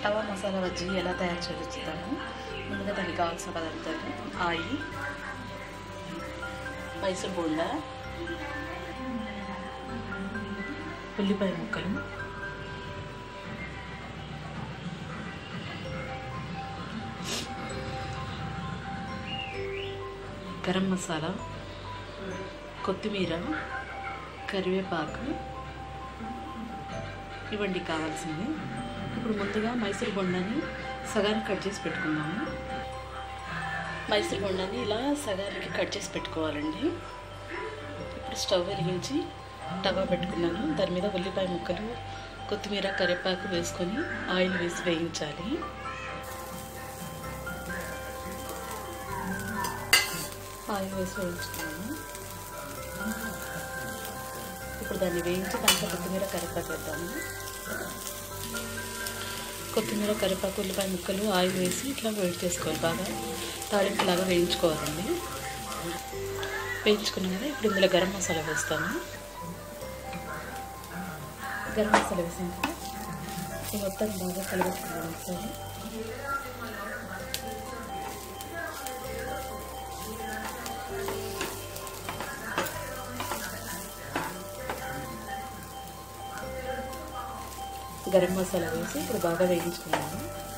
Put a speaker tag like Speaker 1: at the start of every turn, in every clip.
Speaker 1: టవా మసాలా బజ్జీ ఎలా తయారు చేయాలో చూద్దాము ముందుగా దానికి కావాల్సిన పదార్థాలు ఆయిల్ మైసూర్ బోండా ఉల్లిపాయ ముక్కలు గరం మసాలా కొత్తిమీర కరివేపాకు ఇవండి కావాల్సింది ఇప్పుడు ముందుగా మైసూర్ బొండాన్ని సగానికి కట్ చేసి పెట్టుకుందాము మైసూర్ బొండాన్ని ఇలా సగానికి కట్ చేసి పెట్టుకోవాలండి ఇప్పుడు స్టవ్ వెలిగించి టవా పెట్టుకున్నాను దాని మీద ఉల్లిపాయ ముక్కలు కొత్తిమీర కరివేపాకు వేసుకొని ఆయిల్ వేసి వేయించాలి ఆయిల్ వేసి వేయించుకున్నాను ఇప్పుడు దాన్ని వేయించి దాంట్లో కొత్తిమీర కరివేపాకు వేద్దాము కొత్తిమీర కరివేపాకు ఉల్లిపాయ ముక్కలు ఆయిల్ వేసి ఇట్లా వేడి చేసుకోవాలి బాగా తాలింపులాగా వేయించుకోవాలండి వేయించుకున్నాం కదా ఇప్పుడు ఇందులో గరం మసాలా వేస్తాను గరం మసాలా వేసాక ఈ మొత్తం బాగా కలబెట్టుకున్నాను ఒకసారి గరం మసాలా వేసి ఇప్పుడు బాగా వేయించుకున్నాను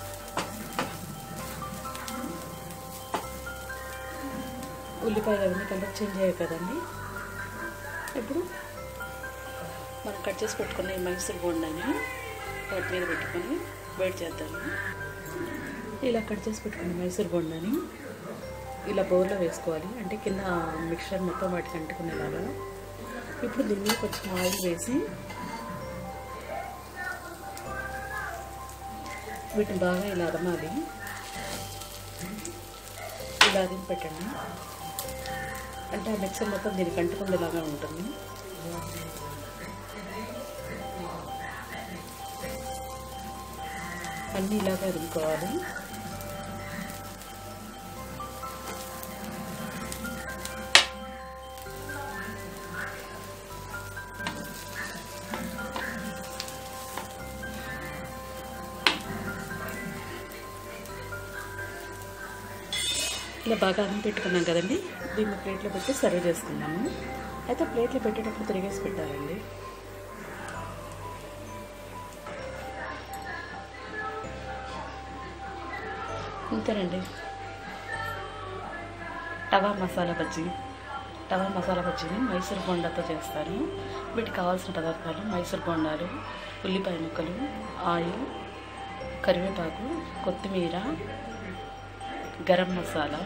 Speaker 1: ఉల్లిపాయలు అవన్నీ కలర్ చేంజ్ అయ్యాయి కదండి ఇప్పుడు మనం కట్ చేసి పెట్టుకున్న ఈ మైసూర్ బోండాన్ని వాటి మీద పెట్టుకొని వేడి చేద్దాము ఇలా కట్ చేసి పెట్టుకున్న మైసూర్ బోండాని ఇలా బౌల్లో వేసుకోవాలి అంటే కింద మిక్చర్ మొత్తం వాటికి అంటుకునేలాగా ఇప్పుడు దీన్ని కొంచెం ఆయిల్ వేసి వీటిని బాగా ఇలా అదమాలి ఇలా అదిమి పెట్టండి అంటే ఆ మిక్సర్ మొత్తం దీనికి అంటుకుండేలాగా ఉంటుంది అన్నీ ఇలాగే అదుముకోవాలి ఇలా బాగా అన్నం పెట్టుకున్నాం కదండి దీన్ని ప్లేట్లో పెట్టి సర్వ్ చేసుకున్నాము అయితే ప్లేట్లో పెట్టేటప్పుడు తిరిగేసి పెట్టాలండి ఇంతేనండి టవా మసాలా బజ్జీ టవా మసాలా బజ్జీని మైసూర్ బొండాతో చేస్తాను వీటికి కావాల్సిన పదార్థాలు మైసూర్ బొండాలు ఉల్లిపాయ ముక్కలు ఆయిల్ కరివేపాకు కొత్తిమీర గరం మసాలా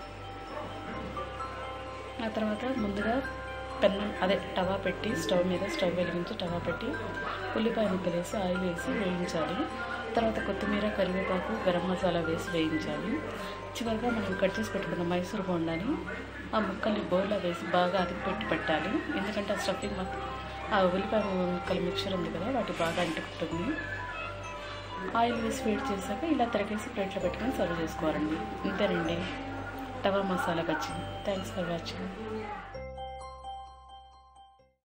Speaker 1: ఆ తర్వాత ముందుగా పెన్నం అదే టవా పెట్టి స్టవ్ మీద స్టవ్ వెలిగించి టవా పెట్టి ఉల్లిపాయ ముక్కలు వేసి ఆయిల్ వేసి వేయించాలి తర్వాత కొత్తిమీర కరివేపాకు గరం మసాలా వేసి వేయించాలి చివరిగా మనం కట్ చేసి పెట్టుకున్న మైసూర్ బొండాని ఆ ముక్కల్ని బౌల్లో వేసి బాగా అదికి పెట్టి పెట్టాలి ఎందుకంటే ఆ స్టఫింగ్ మొత్తం ఆ ఉల్లిపాయ ముక్కల మిక్చర్ ఉంది కదా వాటి బాగా అంటుకుంటుంది ఆయిల్ వేసి వేడి చేశాక ఇలా తిరగేసి ప్లేట్లో పెట్టుకొని సర్వ్ చేసుకోవాలండి ఇంతేనండి tawa masala bajji thanks for watching